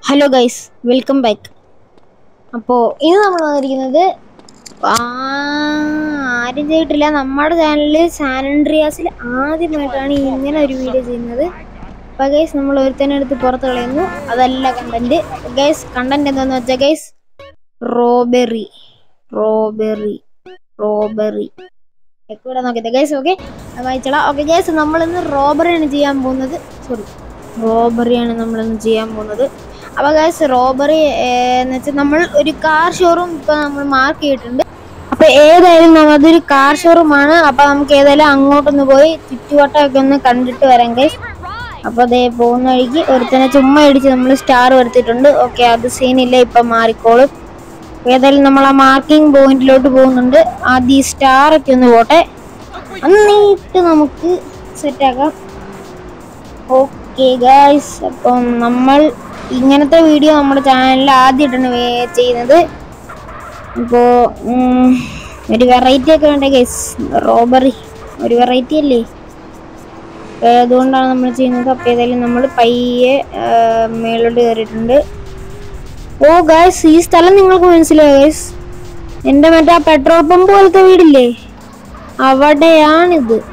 Hello guys welcome back അപ്പോൾ ഇന്ന് നമ്മൾ വന്നിരിക്കുന്നത് ആ, ആരും ചെയ്തിട്ടില്ല നമ്മുടെ ചാനലിൽ സാനൻഡ്രിയാസിൽ ആദ്യമായിട്ടാണ് ഇങ്ങനെ ഒരു വീഡിയോ ചെയ്യുന്നത് അപ്പോൾ ഗൈസ് നമ്മൾ ഒരുത്തനെ എടുത്ത് പുറത്ത് കളയുന്നു അതല്ല കണ്ടന്റ് ഗൈസ് കണ്ടന്റ് എന്താണെന്ന് വെച്ചാൽ ഗൈസ് റോബെറി റോബെറി റോബെറി ഒക്കെ ഇവിടെ നോക്കിയത് ഗൈസ് ഓക്കെ വായിച്ചോളാം ഓക്കെ ഗൈസ് നമ്മളിന്ന് റോബറിയാണ് ചെയ്യാൻ പോകുന്നത് സോറി റോബറിയാണ് നമ്മളിന്ന് ചെയ്യാൻ പോകുന്നത് അപ്പോൾ ഗൈസ് റോബറി എന്ന് വെച്ചാൽ നമ്മൾ ഒരു കാർ ഷോറൂം ഇപ്പോൾ നമ്മൾ മാർക്ക് ചെയ്തിട്ടുണ്ട് അപ്പോൾ ഏതായാലും നമ്മ- അതൊരു കാർ ഷോറൂമാണ് അപ്പോൾ നമുക്ക് ഏതായാലും അങ്ങോട്ടൊന്ന് പോയി ചുറ്റുവട്ടമൊക്കെ ഒന്ന് കണ്ടിട്ട് വരാം ഗൈസ് അപ്പോൾ അതേ പോകുന്ന വഴിക്ക് ഒരുത്തനെ ചുമ്മാ ഇടിച്ച് നമ്മൾ സ്റ്റാർ വരുത്തിയിട്ടുണ്ട് ഓക്കെ അത് സീനില്ല ഇപ്പം മാറിക്കോളും ഏതായാലും നമ്മൾ ആ മാർക്കിംഗ് പോയിന്റിലോട്ട് പോകുന്നുണ്ട് ആദ്യം ഈ സ്റ്റാർ ഒക്കെ ഒന്ന് പോട്ടെ എന്നിട്ട് നമുക്ക് സെറ്റാക്കാം ഓക്കെ ഗായ്സ് അപ്പം നമ്മൾ ഇങ്ങനത്തെ വീഡിയോ നമ്മുടെ ചാനലിൽ ആദ്യമായിട്ടാണ് വേ- ചെയ്യുന്നത് ഇപ്പോൾ ഒരു വെറൈറ്റി ഒക്കെ വേണ്ടേ ഗൈസ് റോബറി ഒരു വെറൈറ്റി അല്ലേ അപ്പൊ അതുകൊണ്ടാണ് നമ്മൾ ചെയ്യുന്നത് അപ്പോൾ ഏതായാലും നമ്മൾ പയ്യെ ആ, മേലോട്ട് കയറിയിട്ടുണ്ട് ഓ ഗൈസ് ഈ സ്ഥലം നിങ്ങൾക്ക് മനസ്സിലായോ ഗൈസ് എൻ്റെ മറ്റേ ആ പെട്രോൾ പമ്പ് പോലത്തെ വീടില്ലേ അവിടെയാണിത്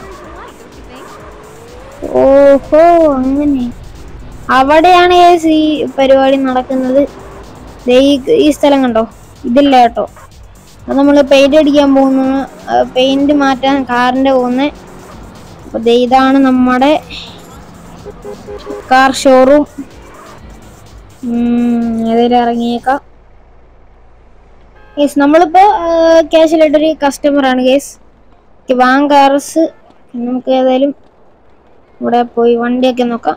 ഓഹോ അങ്ങനെ അവിടെയാണ് ഗൈസ് ഈ പരിപാടി നടക്കുന്നത് ദേ ഈ ഈ സ്ഥലം കണ്ടോ ഇതില്ല കേട്ടോ അത് നമ്മൾ പെയിന്റ് അടിക്കാൻ പോകുന്നു പെയിന്റ് മാറ്റാൻ കാറിന്റെ പോകുന്നത് അപ്പൊ ദേ ഇതാണ് നമ്മുടെ കാർ ഷോറൂം ഏതെങ്കിലും ഇറങ്ങിയേക്കാം യെസ് നമ്മളിപ്പോ ക്യാഷിലായിട്ടൊരു കസ്റ്റമർ ആണ് കേസ് വാങ് കാർസ് നമുക്ക് ഏതായാലും ഇവിടെ പോയി വണ്ടിയൊക്കെ നോക്കാം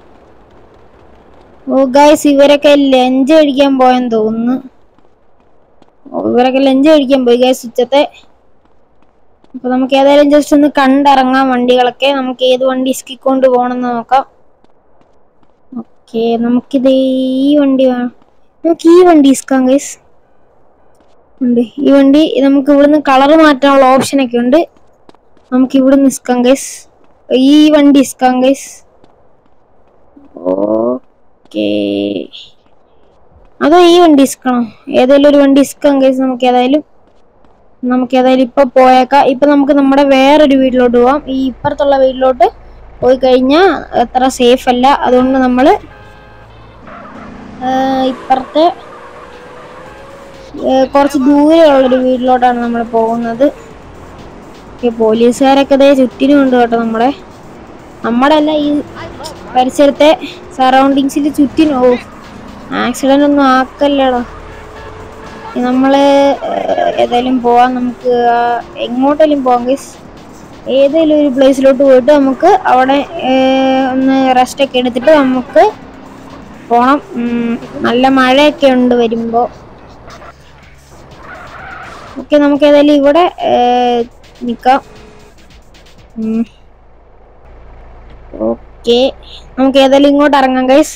ഓ ഗൈസ് ഇവരൊക്കെ ലഞ്ച് കഴിക്കാൻ പോയെന്ന് തോന്നുന്നു ഓ, ഇവരൊക്കെ ലഞ്ച് കഴിക്കാൻ പോയി ഗൈസ് ഉച്ചത്തെ അപ്പൊ നമുക്ക് ഏതായാലും ജസ്റ്റ് ഒന്ന് കണ്ടിറങ്ങാം വണ്ടികളൊക്കെ നമുക്ക് ഏത് വണ്ടി ഇസ്കിക്കൊണ്ട് പോകണമെന്ന് നോക്കാം ഓക്കെ നമുക്കിത് ഈ വണ്ടി വേണം നമുക്ക് ഈ വണ്ടി ഇസ്കാം ഗൈസ് ഉണ്ട് ഈ വണ്ടി നമുക്ക് ഇവിടുന്ന് കളർ മാറ്റാനുള്ള ഓപ്ഷൻ ഒക്കെ ഉണ്ട് നമുക്ക് ഇവിടുന്ന് ഇസ്കാം ഗൈസ് ഈ വണ്ടി ഇസ്കാം ഗൈസ് ഓക്കേ അതോ ഈ വണ്ടി ഇസ്കണോ ഏതെങ്കിലും ഒരു വണ്ടി ഇസ്കാം ഗൈസ് നമുക്ക് ഏതായാലും നമുക്ക് ഏതായാലും ഇപ്പൊ പോയേക്കാം ഇപ്പൊ നമുക്ക് നമ്മുടെ വേറൊരു വീട്ടിലോട്ട് പോവാം ഈ ഇപ്പുറത്തുള്ള വീട്ടിലോട്ട് പോയി കഴിഞ്ഞാൽ അത്ര സേഫ് അല്ല അതുകൊണ്ട് നമ്മൾ ഇപ്പുറത്തെ ഏ, കുറച്ച് ദൂരെയുള്ളൊരു വീട്ടിലോട്ടാണ് നമ്മൾ പോകുന്നത് ഓക്കെ പോലീസുകാരൊക്കെ ദേ ചുറ്റിനും ഉണ്ട് കേട്ടോ നമ്മളെ നമ്മുടെ അല്ല ഈ പരിസരത്തെ സറൗണ്ടിങ്സിൽ ചുറ്റിനും ഓ ആക്സിഡന്റ് ഒന്നും ആക്കല്ലടാ ഇനി നമ്മള് ഏഹ്, ഏതായാലും പോവാം നമുക്ക് ആ എങ്ങോട്ടെങ്കിലും പോവാം ഗൈസ് ഏതെങ്കിലും ഒരു പ്ലേസിലോട്ട് പോയിട്ട് നമുക്ക് അവിടെ ഏഹ്, ഒന്ന് റെസ്റ്റ് ഒക്കെ എടുത്തിട്ട് നമുക്ക് പോണം ഉം, നല്ല മഴയൊക്കെ ഉണ്ട് വരുമ്പോ ഓക്കെ നമുക്ക് ഏതായാലും ഇവിടെ ഏഹ്, നിക്കാം ഓക്കെ നമുക്ക് ഏതായാലും ഇങ്ങോട്ട് ഇറങ്ങാം ഗൈസ്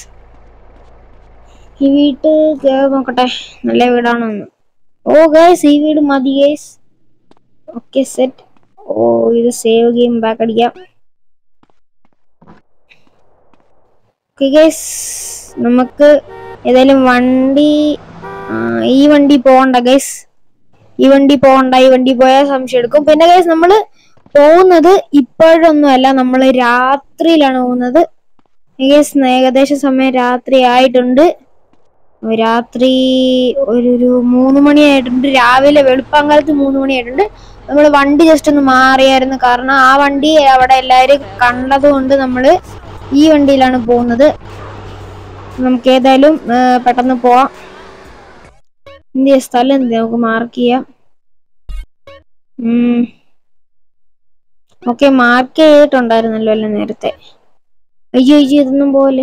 ഈ വീട്ട് കേറി നോക്കട്ടെ നല്ല വീടാണെന്ന് ഓ ഗൈസ് ഈ വീട് മതി ഗൈസ് ഓക്കെ സെറ്റ് ഓ ഇത് സേവ് ഗെയിം ബാക്ക് അടിക്കാം ഓക്കെ ഗൈസ് നമുക്ക് ഏതായാലും വണ്ടി ആ, ഈ വണ്ടി പോകണ്ട ഗൈസ് ഈ വണ്ടി പോകണ്ട ഈ വണ്ടി പോയാൽ സംശയം എടുക്കും പിന്നെ ഗൈസ് നമ്മൾ പോകുന്നത് ഇപ്പോഴൊന്നും അല്ല നമ്മൾ രാത്രിയിലാണ് പോകുന്നത് ഗൈസ് ഏകദേശം സമയം രാത്രി ആയിട്ടുണ്ട് രാത്രി ഒരു ഒരു മൂന്ന് മണിയായിട്ടുണ്ട് രാവിലെ വെളുപ്പാങ്കാലത്ത് മൂന്ന് മണിയായിട്ടുണ്ട് നമ്മൾ വണ്ടി ജസ്റ്റ് ഒന്ന് മാറിയായിരുന്നു കാരണം ആ വണ്ടി അവിടെ എല്ലാവരും കണ്ടതുകൊണ്ട് നമ്മൾ ഈ വണ്ടിയിലാണ് പോകുന്നത് നമുക്ക് ഏതായാലും ആ, പെട്ടെന്ന് പോവാം എന്ത് ചെയ്യാം, സ്ഥലം എന്ത് ചെയ്യാം? നമുക്ക് മാർക്ക് ചെയ്യാം ഓക്കെ മാർക്ക് ചെയ്തിട്ടുണ്ടായിരുന്നല്ലോ അല്ലേ നേരത്തെ അയ്യോ അയ്യോ ഇതൊന്നും പോലെ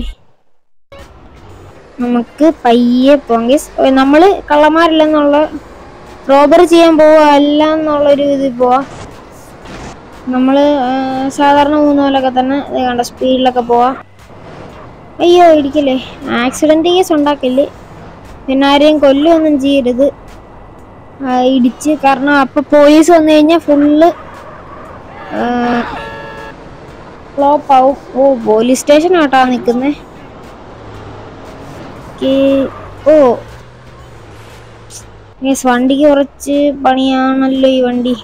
നമുക്ക് പയ്യെ പോകാം ഗൈസ് നമ്മള് കള്ളന്മാരില്ലെന്നുള്ള റോബറി ചെയ്യാൻ പോവാ അല്ല എന്നുള്ളൊരു ഇത് പോവാ നമ്മള് ആ, സാധാരണ പോകുന്ന പോലൊക്കെ തന്നെ ഇത് കണ്ട സ്പീഡിലൊക്കെ പോവാ അയ്യോ ഇടിക്കല്ലേ ആക്സിഡന്റ് കേസ് ഉണ്ടാക്കല്ലേ പിന്നെ ആരെയും കൊല്ലുമൊന്നും ചെയ്യരുത് ആ, ഇടിച്ച് കാരണം അപ്പൊ പോലീസ് വന്നു കഴിഞ്ഞാൽ ഫുള്ള് ഫ്ലോപ്പ് ആവും ഓ പോലീസ് സ്റ്റേഷൻ ആട്ടാ നിക്കുന്നേ ഓ യെസ് വണ്ടിക്ക് കുറച്ച് പണിയാണല്ലോ ഈ വണ്ടി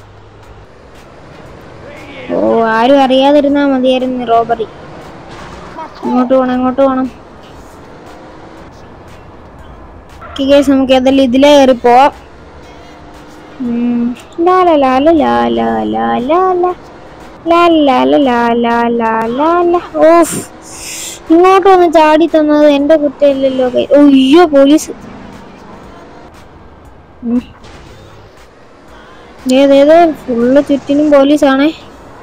ഓ ആരും അറിയാതിരുന്നാ മതിയായിരുന്നു റോബറി ഇങ്ങോട്ട് പോണം ഇങ്ങോട്ട് പോണം കേസ് നമുക്ക് ഏതായാലും ഇതിലേ കയറി പോവാം ഉം. ലാ ലാ ലാ ലാ ലാ ലാ ലാ ലാ ലാ. ലാ ലാ ലാ ലാ ലാ ലാ ലാ ലാ. ഓഫ് ഇങ്ങോട്ട് വന്ന് ചാടി തന്നത് എന്റെ കുറ്റമില്ലല്ലോ കൈ അയ്യോ പോലീസ് ഉം. ഏതേത് ഫുള്ള് ചുറ്റിനും പോലീസാണേ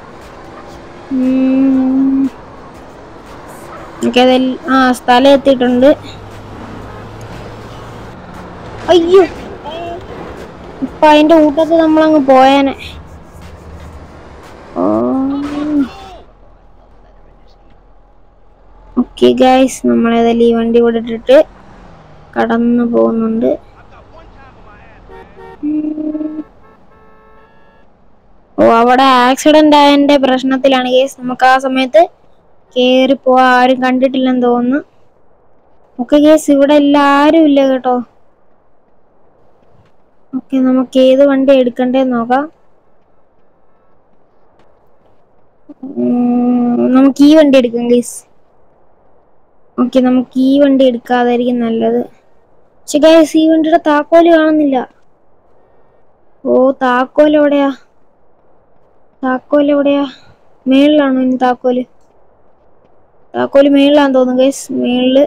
ഉം. നമുക്കേതായാലും ആ സ്ഥലം എത്തിയിട്ടുണ്ട് അയ്യോ ഇപ്പൊ അതിന്റെ കൂട്ടത്തിൽ നമ്മളങ്ങ് പോയേനെ ഓക്കെ ഗൈസ് നമ്മളേതായാലും ഈ വണ്ടി ഇവിടെ ഇട്ടിട്ട് കടന്നു പോകുന്നുണ്ട് ഉം. ഓ അവിടെ ആക്സിഡന്റ് ആയതിന്റെ പ്രശ്നത്തിലാണ് കേസ് നമുക്ക് ആ സമയത്ത് കേറി പോവാ ആരും കണ്ടിട്ടില്ലെന്ന് തോന്നുന്നു ഓക്കെ കേസ് ഇവിടെ എല്ലാരും ഇല്ല കേട്ടോ ഓക്കെ നമുക്ക് ഏത് വണ്ടി എടുക്കണ്ടേന്ന് നോക്കാം ഉം, നമുക്ക് ഈ വണ്ടി എടുക്കാം ഗൈസ് ഓക്കെ നമുക്ക് ഈ വണ്ടി എടുക്കാതായിരിക്കും നല്ലത് പക്ഷെ ഗൈസ് ഈ വണ്ടിയുടെ താക്കോല് കാണുന്നില്ല ഓ താക്കോൽ എവിടെയാ താക്കോൽ എവിടെയാ മേളിലാണോ ഇനി താക്കോല് താക്കോല് മേളിലാന്ന് തോന്നുന്നു ഗൈസ് മേളില്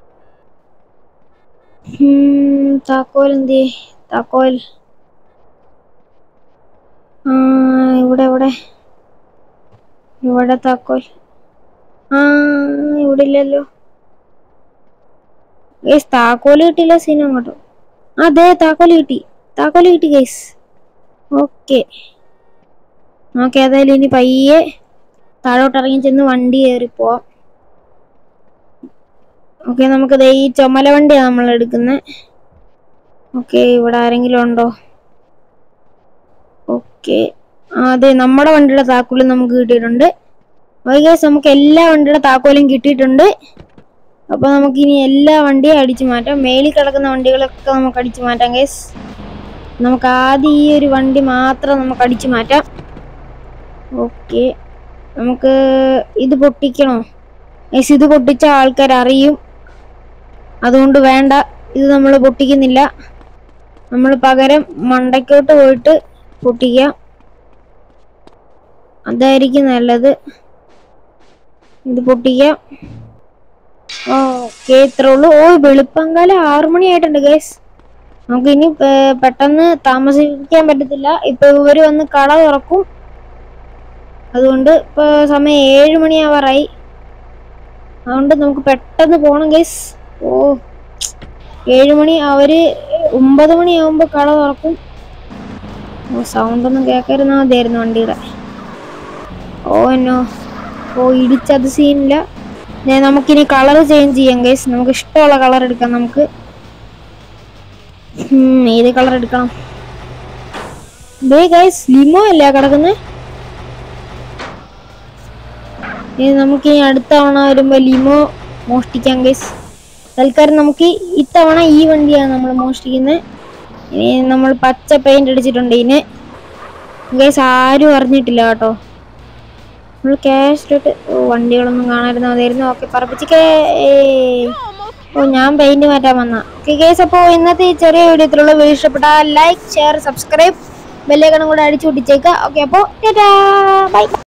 ഉം, താക്കോൽ എന്തേ താക്കോൽ ആ ഇവിടെ ഇവിടെ ഇവിടെ താക്കോൽ ആ ഇവിടെ ഇല്ലല്ലോ ഗൈസ് താക്കോല് കിട്ടിയില്ല സീൻ അങ്ങോട്ടോ അതെ താക്കോല് കിട്ടി താക്കോല് കിട്ടി ഗൈസ് ഓക്കെ നമുക്ക് ഏതായാലും ഇനി പയ്യെ താഴോട്ട് ഇറങ്ങി ചെന്ന് വണ്ടി കയറി പോവാം ഓക്കെ നമുക്ക് ദേ ഈ ചുമല വണ്ടിയാണ് നമ്മൾ എടുക്കുന്നത് ഓക്കെ ഇവിടെ ആരെങ്കിലും ഉണ്ടോ ഓക്കെ അതെ നമ്മുടെ വണ്ടിയുടെ താക്കോലും നമുക്ക് കിട്ടിയിട്ടുണ്ട് ഗൈസ് നമുക്ക് എല്ലാ വണ്ടിയുടെ താക്കോലും കിട്ടിയിട്ടുണ്ട് അപ്പൊ നമുക്ക് ഇനി എല്ലാ വണ്ടിയും അടിച്ചു മാറ്റാം മേലിൽ കിടക്കുന്ന വണ്ടികളൊക്കെ നമുക്ക് അടിച്ചു മാറ്റാം ഗൈസ് നമുക്ക് ആദ്യം ഈ ഒരു വണ്ടി മാത്രം നമുക്ക് അടിച്ചു മാറ്റാം ഓക്കെ നമുക്ക് ഇത് പൊട്ടിക്കണോ ഗൈസ് ഇത് പൊട്ടിച്ച ആൾക്കാർ അറിയും അതുകൊണ്ട് വേണ്ട ഇത് നമ്മൾ പൊട്ടിക്കുന്നില്ല നമ്മൾ പകരം മണ്ടയ്ക്കോട്ട് പോയിട്ട് പൊട്ടിക്കാം അതായിരിക്കും നല്ലത് ഇത് പൊട്ടിക്കാം ഓക്കെ ഇത്രേ ഉള്ളൂ ഓ വെളുപ്പങ്കാലം ആറു മണിയായിട്ടുണ്ട് ഗൈസ് നമുക്ക് ഇനി പെ- പെട്ടെന്ന് താമസിക്കാൻ പറ്റത്തില്ല ഇപ്പൊ ഇവര് വന്ന് കട തുറക്കും അതുകൊണ്ട് ഇപ്പൊ സമയം ഏഴ് മണിയാവാറായി അതുകൊണ്ട് നമുക്ക് പെട്ടെന്ന് പോണം ഗൈസ് ഓ ഏഴ് മണി അവര് ഒമ്പത് മണിയാവുമ്പോ കട തുറക്കും ഓ സൗണ്ട് ഒന്നും കേൾക്കരുന്നാ മതിയായിരുന്നു വണ്ടിയുടെ ഓ എന്നോ ഓ ഇടിച്ചത് സീനില്ല ദേ, നമുക്കിനി കളർ ചേഞ്ച് ചെയ്യാം ഗൈസ് നമുക്ക് ഇഷ്ടമുള്ള കളർ എടുക്കാം നമുക്ക് ഉം, ഏത് കളർ എടുക്കണം ദേ ഗൈസ് ലിമോ അല്ലേ കിടക്കുന്നത് ഇനി നമുക്ക് ഇനി അടുത്ത തവണ വരുമ്പോ ലിമോ മോഷ്ടിക്കാം ഗൈസ് തൽക്കാലം നമുക്ക് ഇത്തവണ ഈ വണ്ടിയാണ് നമ്മൾ മോഷ്ടിക്കുന്നത് ഇനി നമ്മൾ പച്ച പെയിന്റ് അടിച്ചിട്ടുണ്ട് ഇതിന് ഗൈസ് ആരും അറിഞ്ഞിട്ടില്ല കേട്ടോ നമ്മൾ ക്യാഷിലിട്ട് ഓ വണ്ടികളൊന്നും കാണാതിരുന്ന മതിയായിരുന്നു ഓക്കെ പറപ്പിച്ചിക്കേ ഓ ഞാൻ പെയിന്റ് മാറ്റാൻ വന്ന ഓക്കെ ഗൈസ് അപ്പോൾ ഇന്നത്തെ ഈ ചെറിയ വീഡിയോ ഇത്രയുള്ള വീഡിയോ ഇഷ്ടപ്പെട്ടാൽ ലൈക്ക് ഷെയർ സബ്സ്ക്രൈബ് ബെല്ലേക്കണം കൂടെ അടിച്ചു പൊട്ടിച്ചേക്കുക ഓക്കെ അപ്പോൾ ബൈ